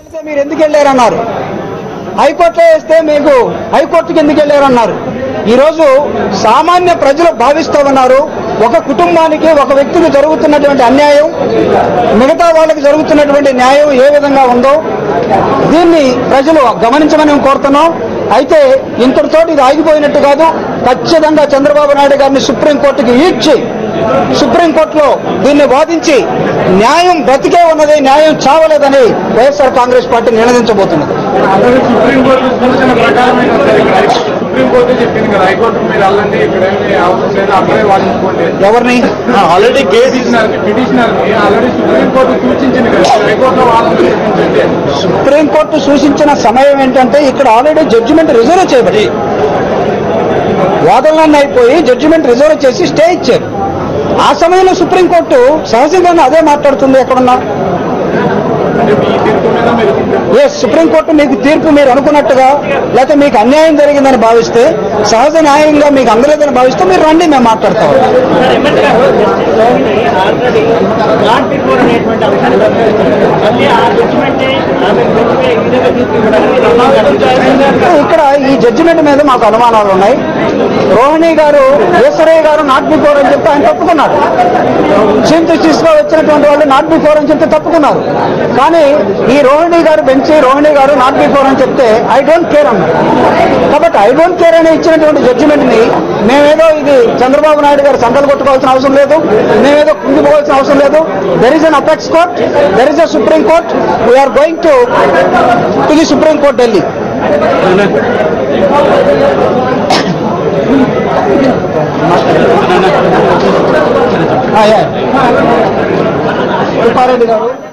వేస్తే మీరు ఎందుకు వెళ్ళారన్నారు హైకోర్టులో వేస్తే మీకు హైకోర్టుకి ఎందుకు వెళ్ళారన్నారు ఈరోజు సామాన్య ప్రజలు భావిస్తూ ఉన్నారు ఒక కుటుంబానికి ఒక వ్యక్తికి జరుగుతున్నటువంటి అన్యాయం మిగతా వాళ్ళకి జరుగుతున్నటువంటి న్యాయం ఏ విధంగా ఉందో దీన్ని ప్రజలు గమనించమని మేము కోరుతున్నాం అయితే ఇంతటితోటి ఇది ఆగిపోయినట్టు కాదు ఖచ్చితంగా చంద్రబాబు నాయుడు గారిని సుప్రీంకోర్టుకి ఈడ్చి సుప్రీంకోర్టులో దీన్ని వాదించి న్యాయం బ్రతికే ఉన్నది న్యాయం చావలేదని వైఎస్ఆర్ కాంగ్రెస్ పార్టీ నినదించబోతున్నది ఆల్రెడీ సుప్రీంకోర్టు సూచన ప్రకారమే కదా సార్ ఇక్కడ హై- సుప్రీంకోర్టు చెప్పింది కదా హైకోర్టు మీరు వెళ్ళండి ఇక్కడ ఏమీ అవసరం లేదు అక్కడే వాదించుకోండి ఎవరిని ఆల్రెడీ కేసు పిటిషనర్ పిటిషనర్ ని ఆల్రెడీ సుప్రీంకోర్టు సూచించింది కదా హైకోర్టులో వాదన చూపించండి సుప్రీంకోర్టు సూచించిన సమయం ఏంటంటే ఇక్కడ ఆల్రెడీ జడ్జిమెంట్ రిజర్వ్ చేయబడి వాదనలన్నీ అయిపోయి జడ్జిమెంట్ రిజర్వ్ చేసి స్టే ఇచ్చారు ఆ సమయంలో సుప్రీంకోర్టు సహజంగానే అదే మాట్లాడుతుంది ఎక్కడున్నా అంటే మీ తీర్పు మీద మీరు ఏ సుప్రీంకోర్టు మీకు తీర్పు మీరు అనుకున్నట్టుగా లేకపోతే మీకు అన్యాయం జరిగిందని భావిస్తే సహజ న్యాయంగా మీకు అందలేదని భావిస్తే మీరు రండి మేము మాట్లాడతాం సార్ ఎమ్మెల్యే గారు justice Rohini already not before అనేటువంటి అంశాన్ని ప్రస్తావించారు మళ్ళీ ఆ జడ్జిమెంట్ ఆమె కొడుకే ఈ విధంగా తీర్పు ఇవ్వడానికి రమణ ఇక్కడ ఈ జడ్జిమెంట్ మీద మాకు అనుమానాలు ఉన్నాయి రోహిణి గారు ఈశ్వరయ్య గారు నాట్ బిఫోర్ అని చెప్తే ఆయన తప్పుకున్నారు చీఫ్ జస్టిస్ గా వచ్చినటువంటి వాళ్ళు నాట్ బిఫోర్ అని చెప్తే తప్పుకున్నారు కానీ ఈ రోహిణి గారు బెంచి రోహిణి గారు నాట్ బిఫోర్ అని చెప్తే ఐ డోంట్ కేర్ అన్నారు కాబట్టి ఐ డోంట్ కేర్ అని ఇచ్చినటువంటి జడ్జిమెంట్ ని మేమేదో ఇది చంద్రబాబు నాయుడు గారు సంకలు కొట్టుకోవాల్సిన అవసరం లేదు మేమేదో కుంగిపోవాల్సిన అవసరం లేదు there is an apex court there is a supreme court we're going to to the supreme court Delhi Subba Reddy గారు